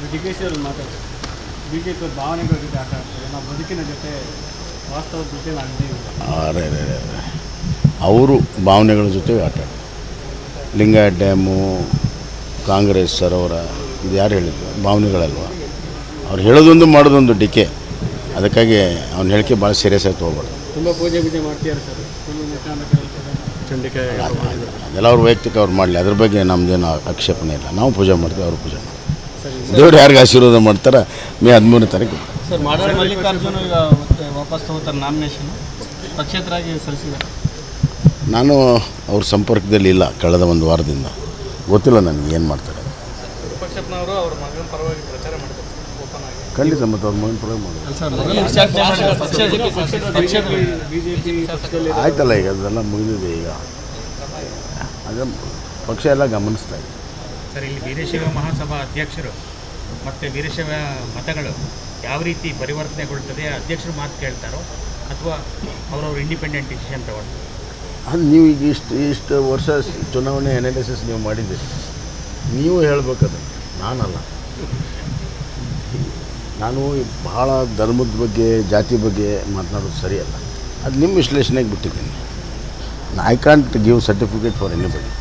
D K C ಅವ್ರು ಮಾತಾಡ್ತಾರೆ B J P ಭಾವನೆಗಳ ಜೊತೆ ಆಟ ಆಡ್ತಾರೆ ನಾವು ಬದುಕಿನ ಜೊತೆ ವಾಸ್ತವದ ಜೊತೆ ನಾವು ಇದ್ದೀವಿ ಅರೆ ಅವರು ಭಾವನೆಗಳ ಜೊತೆ ಆಟ ಆಡ್ತಾರೆ. ಲಿಂಗಾಯತ್ ಡ್ಯಾಮು ಕಾಂಗ್ರೆಸ್ ಸರೋವರ ಇದು ಯಾರು ಹೇಳಿದ್ರು ಭಾವನೆಗಳಲ್ವ ಅವ್ರು ಹೇಳೋದೊಂದು ಮಾಡೋದೊಂದು ಡಿಕೆ ಅದಕ್ಕಾಗಿ ಅವ್ನ ಹೇಳಿಕೆ ಭಾಳ ಸೀರಿಯಸ್ ಆಗಿ ತೊಗೊಬಾರ್ದು ತುಂಬ ಪೂಜೆ ಪೂಜೆ ಮಾಡ್ತೀರಾ ಸರ್ ಫುಲ್ ಮುಖಾಂಡ ಕೇಳ್ತಾರೆ ಚಂಡಿಕೆ ಅದೆಲ್ಲ ಅವ್ರ ವೈಯಕ್ತಿಕ ಅವ್ರು ಮಾಡಲಿ ಅದ್ರ ಬಗ್ಗೆ ನಮ್ಮದೇನು ಆಕ್ಷೇಪಣೆ ಇಲ್ಲ ನಾವು ಪೂಜೆ ಮಾಡ್ತೀವಿ ಅವರು ಪೂಜೆ ಮಾಡ್ತೀವಿ ಸರಿ ದೇವ್ರು ಯಾರಿಗೆ ಆಶೀರ್ವಾದ ಮಾಡ್ತಾರೆ ಮೇ ಹದಿಮೂರನೇ ತಾರೀಕು ಸರ್ ಮಾಡಾಳ್ ಮಲ್ಲಿಕಾರ್ಜುನ ಈಗ ಮತ್ತೆ ವಾಪಸ್ ತಗೋತಾರೆ ನಾಮಿನೇಷನ್ ಪಕ್ಷೇತರಾಗಿ ಸಲ್ಲಿಸಿದ್ದಾರೆ ನಾನು ಅವ್ರ ಸಂಪರ್ಕದಲ್ಲಿ ಇಲ್ಲ ಕಳೆದ ಒಂದು ವಾರದಿಂದ ಗೊತ್ತಿಲ್ಲ ನನಗೆ ಏನು ಮಾಡ್ತಾರೆ ವಿಪಕ್ಷಪ್ಪನವರು ಅವ್ರ ಮಗನ ಪರವಾಗಿ ಪ್ರಚಾರ ಮಾಡ್ತಾರೆ ಓಪನ್ ಆಗಿ ಖಂಡಿತ ಮತ್ತು ಅವ್ರ ಮಗನ ಪರವಾಗಿ ಮಾಡೋದು ಬಿಜೆಪಿ ಪಕ್ಷದಲ್ಲಿ ಆಯ್ತಲ್ಲ ಈಗ ಅದೆಲ್ಲ ಮುಗಿದಿದೆ ಈಗ ಅದೇ ಪಕ್ಷ ಎಲ್ಲ ಗಮನಿಸ್ತಾ ಇದೆ ಸರ್ ಇಲ್ಲಿ ವೀರಶೈವ ಮಹಾಸಭಾ ಅಧ್ಯಕ್ಷರು ಮತ್ತು ವೀರಶೈವ ಮತಗಳು ಯಾವ ರೀತಿ ಪರಿವರ್ತನೆಗೊಳ್ತದೆ ಅಧ್ಯಕ್ಷರು ಮಾತು ಕೇಳ್ತಾರೋ ಅಥವಾ ಅವರವ್ರ ಇಂಡಿಪೆಂಡೆಂಟ್ ಡಿಸಿಷನ್ ತಗೊಳ್ತಾರೆ ಅದು ನೀವು ಈಗ ಇಷ್ಟು ಇಷ್ಟು ವರ್ಷ ಚುನಾವಣೆ ಅನಾಲಿಸಿಸ್ ನೀವು ಮಾಡಿದ್ದೀರಿ ನೀವು ಹೇಳ್ಬೇಕದು ನಾನಲ್ಲ ನಾನು ಭಾಳ ಧರ್ಮದ ಬಗ್ಗೆ ಜಾತಿ ಬಗ್ಗೆ ಮಾತನಾಡೋದು ಸರಿಯಲ್ಲ ಅದು ನಿಮ್ಮ ವಿಶ್ಲೇಷಣೆಗೆ ಬಿಟ್ಟಿದ್ದೀನಿ I can't give certificate for anybody